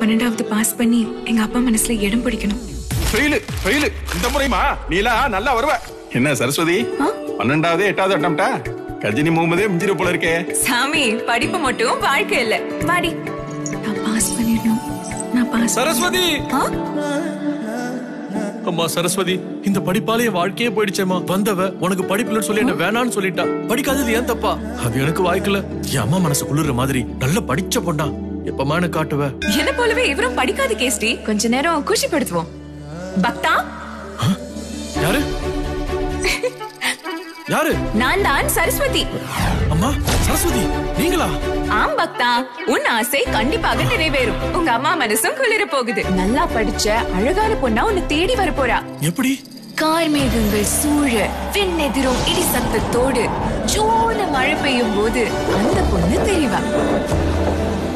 பன்னெண்டாவது பாஸ் பண்ணி எங்க அப்பா மனசுல இடம் பிடிக்கணும் ஃபெயிலு ஃபெயிலு இந்த முறையுமா நீலாம் நல்லா வருவ என்ன சரஸ்வதி ஆ? பன்னெண்டாவது எட்டாவது அட்டம்டா கஜினி முகமதே மிஞ்சிர போல இருக்கே சாமி படிப்பு மட்டும் வாழ்க்கை இல்ல வாடி நான் பாஸ் பண்ணிடணும் நான் பாஸ் சரஸ்வதி ஆ? அம்மா சரஸ்வதி இந்த படிப்பாலே என் வாழ்க்கையே போயிடுச்சேம்மா வந்தவ உனக்கு படிப்புலன்னு சொல்லி என்ன வேணான்னு சொல்லிட்டா படிக்காதது ஏன் தப்பா அது எனக்கு வாய்க்கல என் அம்மா மனசு குளிர்ற மாதிரி நல்ல படிச்ச பொண்ணா எப்பமா எனக்கு காட்டுவ என்ன போலவே இவரும் படிக்காத கேஸ்டி கொஞ்ச நேரம் குஷிப்படுத்துவோம் பக்தா யாரு யாரு நான் தான் சரஸ்வதி அம்மா சரஸ்வதி நீங்களா ஆம் பக்தா உன் ஆசை கண்டிப்பாக நிறைவேறும் உங்க அம்மா மனசும் குளிர போகுது நல்லா படிச்ச அழகான பொண்ணா உன்னை தேடி வர போறா எப்படி கார்மேகங்கள் சூழ விண்ணெதிரும் இடி சத்தத்தோடு ஜோன மழை பெய்யும் போது அந்த பொண்ணு தெரிவா